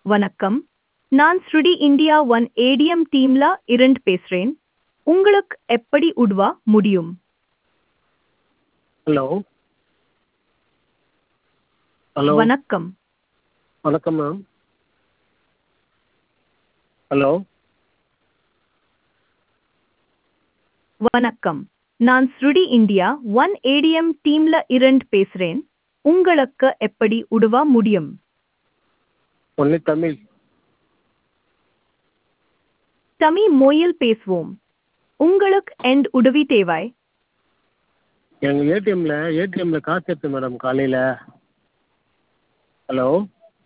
வணக்கம் நான் ஸ்ருடி இந்தியா ஒன் ஏடிஎம் டீம்ல இருந்து பேசுறேன் உங்களுக்கு எப்படி உதவ முடியும் ஹலோ ஹலோ வணக்கம் வணக்கம் மேம் ஹலோ வணக்கம் நான் ஸ்ருடி இந்தியா ஒன் ஏடிஎம் டீம்ல இருந்து பேசுறேன் உங்களுக்கு எப்படி உதவ முடியும் ஒன்லி தமிழ் தமிழ் மொழியில் பேசுவோம் உங்களுக்கு எந்த உதவி தேவை எங்கள் ஏடிஎம்மில் ஏடிஎம்மில் காசு எடுத்தேன் மேடம் காலையில் ஹலோ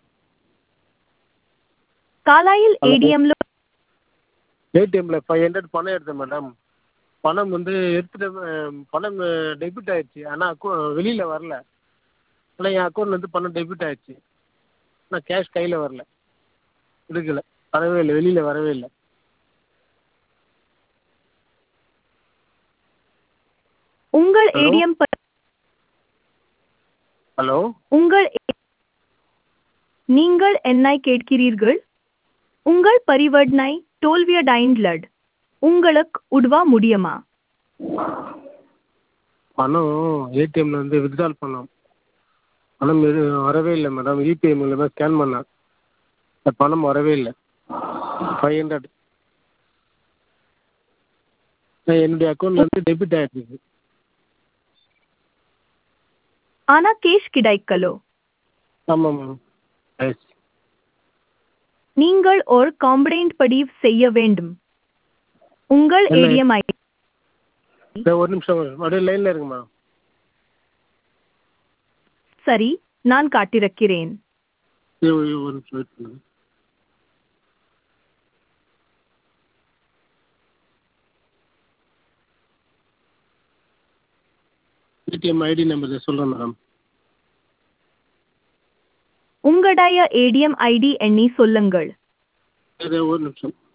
காலையில் Hello. ஏடிஎம்ல ஏடிஎம்மில் ஃபைவ் ஹண்ட்ரட் பணம் எடுத்தேன் மேடம் பணம் வந்து எடுத்துட்டு அஹ், பணம் டெபிட் ஆயிடுச்சு ஆனால் அக்கௌ வெளியில் வரல ஆனால் என் அக்கௌண்ட்லேருந்து பணம் டெபிட் ஆயிடுச்சு ஆனால் கேஷ் கையில் வரல எடுக்கல வரவே இல்லை வெளியில் வரவே இல்லை உங்கள் Hello. ஏடிஎம் ஹலோ உங்கள் ஏ- நீங்கள் என்னை கேட்கிறீர்கள் உங்கள் பரிவர்த்தனை தோல்வியடைந்தது உங்களுக்கு உதவ முடியுமா பணம் ஏடிஎம்ல இருந்து வித்ட்ரால் பண்ணோம் பணம் எது வரவே இல்லை மேடம் யூபிஐ மூலமாக ஸ்கேன் பண்ணேன் அந்த பணம் வரவே இல்லை ஃபைவ் ஹண்ட்ரட் என்னுடைய அக்கௌண்ட்லேருந்து டெபிட் ஆகிடுச்சு ஆனா கேஷ் கிடைக்கலோ ஆமாம் மேம் எஸ் நீங்கள் ஒரு காம்படென்ட் பதிவு செய்ய வேண்டும் உங்கள் என்ன? ஏடிஎம் ஐ சார் ஒரு நிமிஷம் மேம் அப்படியே லைனில் இருங்க மேம் சரி நான் காட்டிருக்கிறேன் ஐயோ, ஐயோ, ஒரு நிமிஷம் வெயிட் பண்ணுங்க ஏடிஎம் ஐடி நம்பர் சொல்கிறேன் மேடம் உங்களுடைய ஏடிஎம் ஐடி எண்ணி சொல்லுங்கள் இது ஒரு நிமிஷம்